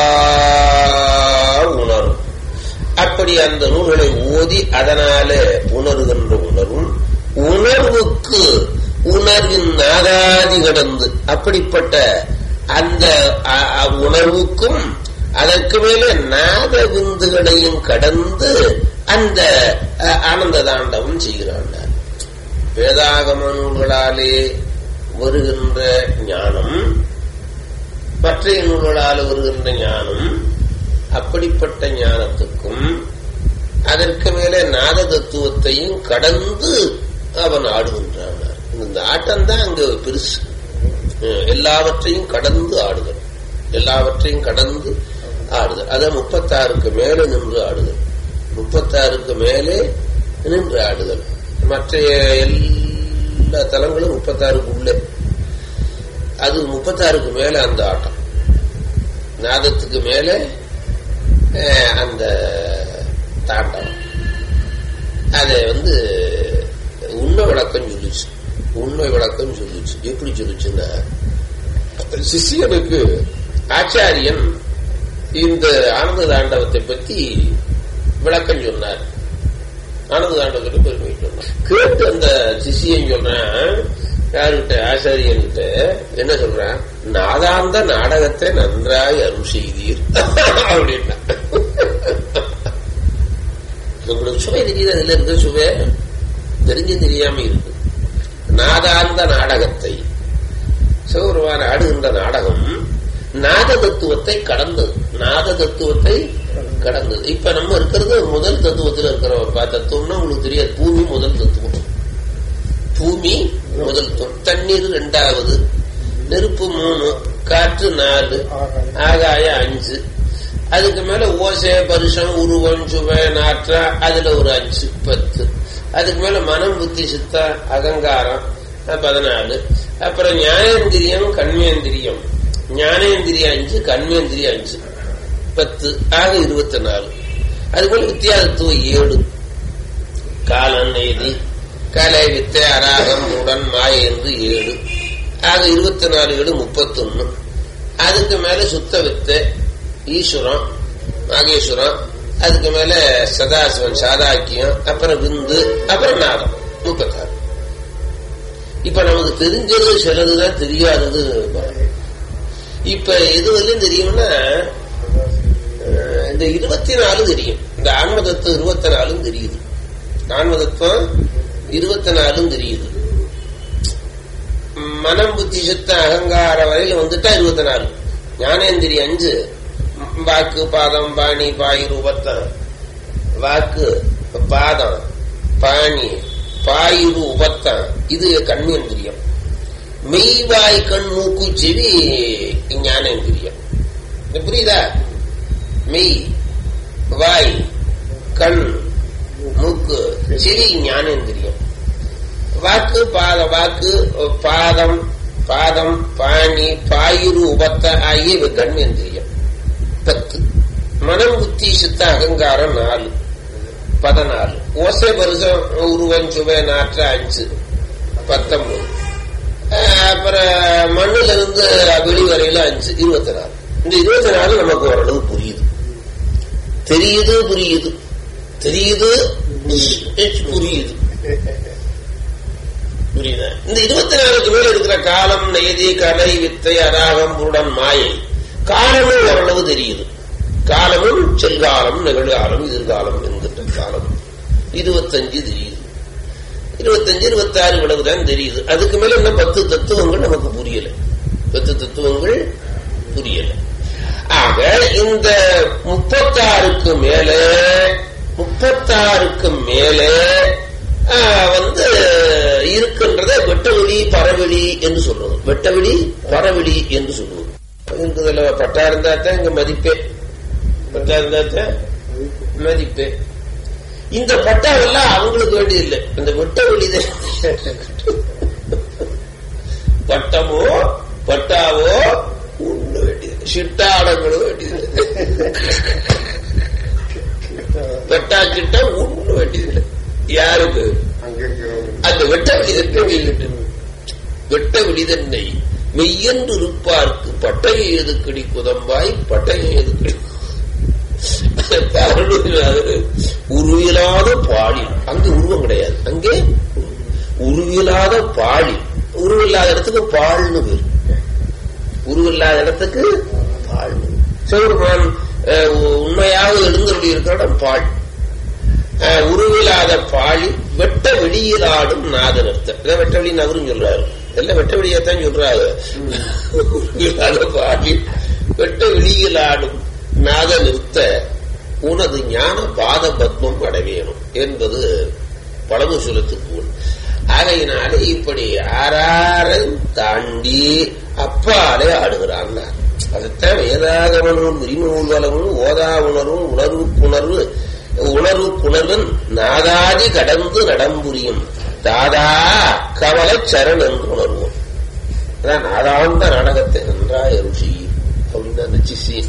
உணரும் அப்படி அந்த நூல்களை ஓதி அதனால உணர்கின்ற உணர்வும் உணர்வுக்கு உணர்வின் நாகாதி கடந்து அப்படிப்பட்ட அந்த அ- அ- உணர்வுக்கும் அதற்கு மேலே நாத விந்துகளையும் கடந்து அந்த அ, ஆனந்த தாண்டவம் செய்கிறான் வேதாகம நூல்களாலே வருகின்ற ஞானம் மற்ற நூல்களால் வருகின்ற ஞானம் அப்படிப்பட்ட ஞானத்துக்கும் அதற்கு மேலே நாத தத்துவத்தையும் கடந்து அவன் ஆடுகின்றான் இந்த ஆட்டம் தான் அங்க பெருசு அஹ் எல்லாவற்றையும் கடந்து ஆடுதல் எல்லாவற்றையும் கடந்து ஆடுதல் அத முப்பத்தாறுக்கு மேலே நின்று ஆடுதல் முப்பத்தாறுக்கு மேலே நின்று ஆடுதல் மற்ற எல்லா தலங்களும் முப்பத்தாறுக்கு உள்ளே அது முப்பத்தாறுக்கு மேல அந்த ஆட்டம் நாதத்துக்கு மேலே அஹ், அந்த தாண்டம் அதை வந்து உண்மை விளக்கம் சொல்லிச்சு உண்மை விளக்கம் சொல்லிச்சு எப்படி சொல்லிச்சுன்னா சிஷியனுக்கு ஆச்சாரியன் இந்த ஆனந்த தாண்டவத்தை பத்தி விளக்கம் சொன்னார் ஆனந்த தாண்டவத்தை பெருமை சொன்னார் கேட்டு அந்த சிஷியன் சொல்றான் யாருகிட்ட ஆச்சாரியன் கிட்ட என்ன சொல்றான் நாதாந்த நாடகத்தை நன்றாய் அருள் செய்தீர் அப்படின்னா உங்களுக்கு சுவை தெரியுது அதுல இருக்க சுவை தெரிஞ்சு தெரியாம இருக்கு நாதாந்த நாடகத்தை சிவபெருமான் ஆடுகின்ற நாடகம் நாத தத்துவத்தை கடந்தது நாத தத்துவத்தை கடந்தது இப்ப நம்ம இருக்கிறது முதல் தத்துவத்தில் இருக்கிறோம் பா தத்துவம்னா உங்களுக்கு தெரியாது பூமி முதல் தத்துவம் பூமி முதல் தத்துவம் தண்ணீர் ரெண்டாவது நெருப்பு மூணு காற்று நாலு ஆகாயம் அஞ்சு அதுக்கு மேல ஓசை பருஷம் உருவம் சுவை நாற்றா அதுல ஒரு அஞ்சு பத்து அதுக்கு மேல மனம் புத்தி சித்தா அகங்காரம் அஹ், பதினாலு அப்புறம் ஞானேந்திரியம் கண்மேந்திரியம் ஞானேந்திரியம் அஞ்சு கண்மேந்திரியம் அஞ்சு பத்து ஆக இருபத்தி நாலு அதுபோல வித்தியாசத்துவம் ஏழு காலன் நெய்தி கலை வித்தை அராகம் உடன் மாய என்று ஏழு ஆக இருபத்தி நாலு ஏழு முப்பத்தொன்னு அதுக்கு மேல சுத்த வித்தை ஈஸ்வரம் நாகேஸ்வரம் அதுக்கு மேல சதாசிவன் சாதாக்கியம் அப்புறம் விந்து அப்புறம் நாதம் முப்பத்தாறு இப்ப நமக்கு தெரிஞ்சது சிலதுதான் தெரியாதது பாருங்க. இப்ப எது வரையும் தெரியும்னா அஹ், இந்த இருபத்தி நாலு தெரியும் இந்த ஆன்மதத்துவம் இருபத்தி நாலும் தெரியுது ஆன்மதத்துவம் இருபத்தி நாலும் தெரியுது மனம் புத்தி சித்த அகங்கார வரையில வந்துட்டா இருபத்தி நாலு ஞானேந்திரி அஞ்சு வாக்கு பாதம் பாணி பாய் ரூபத்தம் வாக்கு பாதம் பாணி பாயுரு உபத்தம் இது கண்மேந்திரியம் மெய் வாய் கண் மூக்கு செவி ஞானேந்திரியம் இது புரியுதா மெய் வாய் கண் மூக்கு செவி ஞானேந்திரியம் வாக்கு பாத வாக்கு பாதம் பாதம் பாணி பாயுரு உபத்த ஆகிய கண்மேந்திரியம் பத்து மனம் புத்தி சித்த அகங்காரம் நாலு பதினாலு ஓசை வருஷம் உருவம் சுவை நாற்ற அஞ்சு பத்தொன்பது அஹ் அப்புறம் மண்ணுல இருந்து வெளி வரையில அஞ்சு இருபத்தி நாலு இந்த இருபத்தி நாலு நமக்கு ஓரளவு புரியுது தெரியுது புரியுது தெரியுது புரியுது புரியுதா இந்த இருபத்தி நாலுக்கு மேல இருக்கிற காலம் நெய்தி கலை வித்தை அராகம் புருடன் மாயை காலமும் ஓரளவு தெரியுது காலமும் செல்காலம் நிகழ்காலம் எதிர்காலம் என்கின்ற காலம் இருபத்தஞ்சு தெரியுது இருபத்தஞ்சு இருபத்தாறு இவ்வளவுதான் தெரியுது அதுக்கு மேல இன்னும் பத்து தத்துவங்கள் நமக்கு புரியல பத்து தத்துவங்கள் புரியல ஆக இந்த முப்பத்தாறுக்கு மேல முப்பத்தாறுக்கு மேலே ஆஹ், வந்து இருக்கின்றத வெட்டவெளி பறவெளி என்று சொல்றது வெட்டவெளி பறவெளி என்று சொல்லுவது இருக்குதுல பட்டா இருந்தா தான் இங்க மதிப்பே பட்டா இருந்தா தான் மதிப்பே இந்த பட்டாவெல்லாம் அவங்களுக்கு வேண்டியது இல்லை இந்த வெட்ட வெளிதான் பட்டமோ பட்டாவோ ஒண்ணு வேண்டியது சிட்டாடங்களும் வேண்டியது வெட்டா கிட்ட ஒண்ணு வேண்டியது யாருக்கு அங்க இருக்கிறவங்க அந்த வெட்ட விழிதற்கு வெயிலிட்டு வெட்ட விழிதன்னை மெய்யென்று இருப்பார்க்கு பட்டய எதுக்கடி குதம்பாய் பட்டய எதுக்கடி உருவிலாத பாலில் அங்கே உருவம் கிடையாது அங்கே உருவிலாத பாலில் உருவில்லாத இடத்துக்கு பால்னு பேர் உருவில்லாத இடத்துக்கு பால்னு சிவபெருமான் அஹ், உண்மையாக எழுந்தருளி இருக்கிற இடம் பால் அஹ், உருவிலாத பாலில் வெட்ட வெளியிலாடும் நாதனர்த்த இதான் வெட்ட வெளி நவரும் சொல்றாரு எல்லாம் வெட்ட வெளியத்தான் சொல்றாரு உருவிலாத பாலில் வெட்ட வெளியிலாடும் நாத நிறுத்த உனது ஞான பாத பத்மம் அடைவேணும் என்பது பழமு சொல்லத்துக்கு ஆகையினாலே இப்படி ஆறாரம் தாண்டி அப்பாலே ஆடுகிறான் அதைத்தான் வேதாகமனும் விரிமூல் வளமும் ஓதா உணர்வும் உணர்வு புணர்வு உணர்வு புணர்வன் நாதாதி கடந்து நடம்புரியும் தாதா கவல சரண் என்று உணர்வோம் அதான் நாதாந்த நாடகத்தை நன்றாய் ருஷி அப்படின்னு அந்த சிசி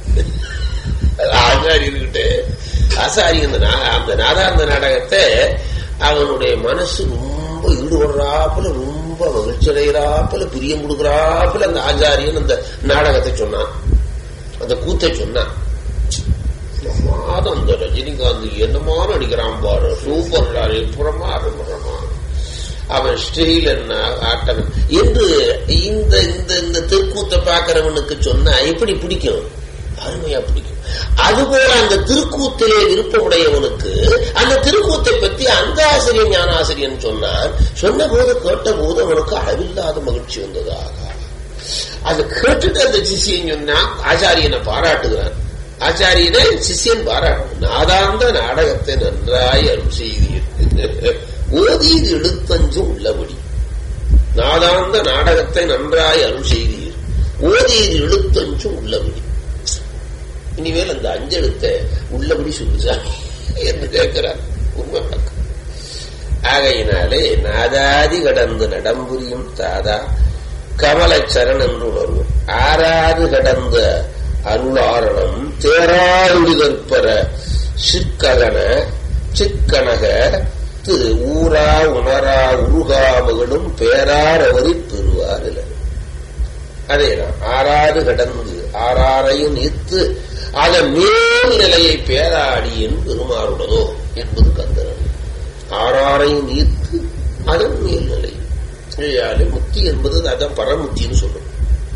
ஆசாரி இருக்கிட்டு ஆசாரி அந்த நா- அந்த நாதாந்த நாடகத்தை அவனுடைய மனசு ரொம்ப ஈடுபடுறாப்புல ரொம்ப மகிழ்ச்சி அடைகிறாப்புல பிரியம் கொடுக்குறாப்புல அந்த ஆச்சாரியன் அந்த நாடகத்தை சொன்னான் அந்த கூத்தை சொன்னான் மாதம் அந்த ரஜினிகாந்த் என்னமான நடிக்கிறான் பாரு சூப்பர் பிரமாதம் பிரமாதம் அவன் ஸ்ரீல் என்ன ஆட்டவன் என்று இந்த இந்த இந்த திருக்கூத்தை பார்க்கிறவனுக்கு சொன்னா எப்படி பிடிக்கும் அருமையா பிடிக்கும் அதுபோல அந்த திருக்கூத்திலே விருப்பமுடையவனுக்கு அந்த திருக்கூத்தை பற்றி அந்த ஆசிரியர் ஞானாசிரியன் சொன்னான் சொன்ன போது கேட்ட போது அவனுக்கு அளவில்லாத மகிழ்ச்சி வந்ததாக அதை கேட்டுட்டு அந்த சிஷியன் சொன்னா ஆச்சாரியனை பாராட்டுகிறான் ஆச்சாரியனை சிஷியன் பாராட்டு நாதாந்த நாடகத்தை நன்றாய் அருள் செய்தீர் ஓதியது எழுத்தஞ்சும் உள்ளபடி நாதாந்த நாடகத்தை நன்றாய் அருள் செய்தீர் ஓதியது எழுத்தஞ்சும் உள்ளபடி இனிமேல் அந்த அஞ்செழுத்தை உள்ளபடி சொல்லுசாமி என்று கேட்கிறார் உண்மை வழக்கம் ஆகையினாலே நாதாதி கடந்து நடம்புரியும் தாதா கமலச்சரண் என்று உணர்வோம் ஆறாது கடந்த அருளாரணம் தேராயுதற்பர சிற்ககன சிற்கனக திரு ஊரா உணரா உருகாமகளும் பேரார் அவரி பெறுவார் அதேதான் ஆறாறு கடந்து ஆறாரையும் நீத்து அதன் மேல் நிலையை பேராடியின் பெருமாறுடதோ என்பது கந்தரன் ஆறாரையும் நீத்து அதன் மேல் நிலை இழையாலே முக்தி என்பது அதான் பரமுத்தின்னு சொல்லும்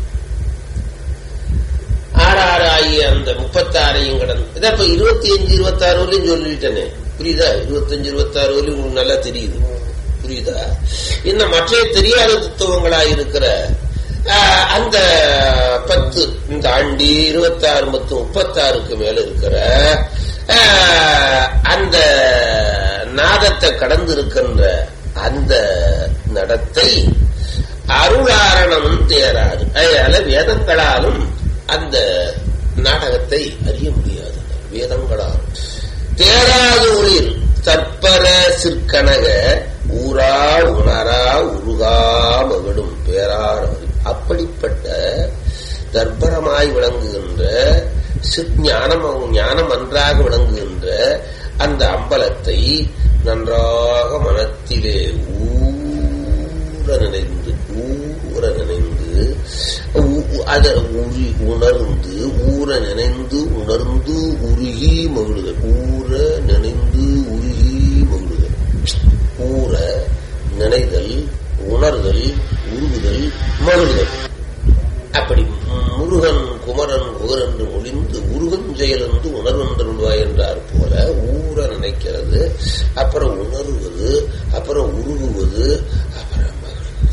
ஆறாறு ஆகிய அந்த முப்பத்தாறையும் கடந்து இதான் இப்ப இருபத்தி அஞ்சு இருபத்தாறு வரையும் சொல்லிட்டேனே புரியுதா இருபத்தஞ்சு இருபத்தாறு வரையும் உங்களுக்கு நல்லா தெரியுது புரியுதா இன்னும் மற்ற தெரியாத தத்துவங்களா இருக்கிற ஆஹ், அந்த பத்து இந்த ஆண்டி இருபத்தாறு மற்றும் முப்பத்தாறுக்கு மேல இருக்கிற ஆஹ், அந்த நாதத்தை கடந்து இருக்கின்ற அந்த நடத்தை அருளாரணமும் தேராது அதனால வேதங்களாலும் அந்த நாடகத்தை அறிய முடியாது வேதங்களாலும் தேராது ஒளிர் தற்பர சிற்கனக ஊரா உணரா உருகா மகிழும் பேரார் அறி. அப்படிப்பட்ட தர்ப்பரமாய் விளங்குகின்ற சிற்ஞானம் ஞானம் நன்றாக விளங்குகின்ற அந்த அம்பலத்தை நன்றாக மனத்திலே ஊற நினைந்து ஊற நினைந்து ஊ- அதை உரி உணர்ந்து ஊற நினைந்து உணர்ந்து உருகி மகிழுதல் ஊற நினைந்து உருகி மகிழுதல் ஊற நினைதல் உணர்தல் உருகுதல் மகிழ்தல் அப்படி முருகன் குமரன் குகரென்று மொழிந்து முருகன் செயல் என்று உணர்வென்றருள்வாய் என்றார் போல ஊற நினைக்கிறது அப்புறம் உணர்வது அப்புறம் உருகுவது அப்புறம் மகிழ்வது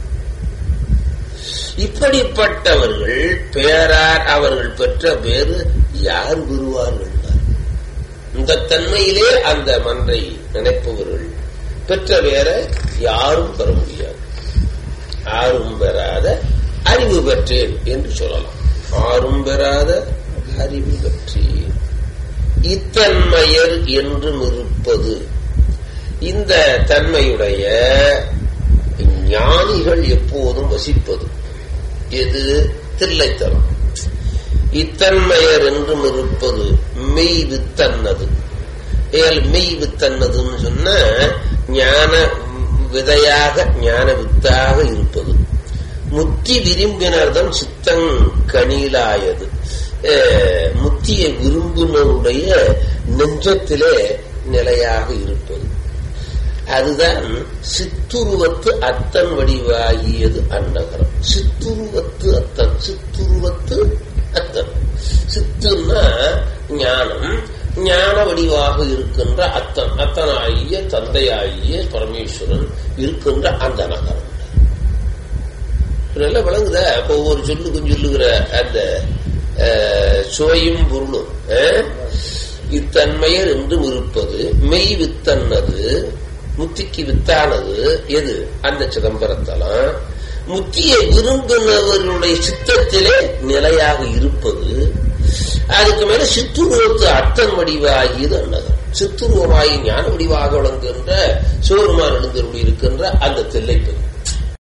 இப்படிப்பட்டவர்கள் பேரார் அவர்கள் பெற்ற பேரு யார் பெறுவார்கள் இந்த தன்மையிலே அந்த மன்றை நினைப்பவர்கள் பெற்ற வேற யாரும் பெற முடியாது யாரும் பெறாத அறிவு பெற்றேன் என்று சொல்லலாம் ஆரும் பெறாத அறிவு பெற்றேன் இத்தன்மையர் என்று நிற்பது இந்த தன்மையுடைய ஞானிகள் எப்போதும் வசிப்பது எது தில்லைத்தலம் இத்தன்மையர் என்றும் இருப்பது மெய் வித்தன்னது ஏல் மெய் வித்தன்னதுன்னு சொன்ன ஞான விதையாக ஞான வித்தாக இருப்பது முத்தி விரும்பினர்தம் சித்தங் கனிலாயது அஹ், முத்தியை விரும்பினருடைய நெஞ்சத்திலே நிலையாக இருப்பது அதுதான் சித்துருவத்து அத்தன் வடிவாகியது அந்நகரம் சித்துருவத்து அத்தன் சித்துருவத்து அத்தன் சித்துன்னா ஞானம் ஞான வடிவாக இருக்கின்ற அத்தன் அத்தனாகிய தந்தையாகிய பரமேஸ்வரன் இருக்கின்ற அந்த நகரம் நல்லா விளங்குதா இப்போ ஒவ்வொரு சொல்லுக்கும் சொல்லுகிற அந்த அஹ், சுவையும் பொருளும் அஹ், இத்தன்மையர் என்றும் இருப்பது மெய் வித்தன்னது முத்திக்கு வித்தானது எது அந்த சிதம்பரத்தலம் முத்தியை விரும்பினவர்களுடைய சித்தத்திலே நிலையாக இருப்பது அதுக்கு மேல சித்துருவத்து அர்த்தம் வடிவாகியது அன்னதம் சித்துருவமாகி ஞான வடிவாக விளங்குகின்ற சிவருமான் எழுந்தருளி இருக்கின்ற அந்த தில்லைப்பதி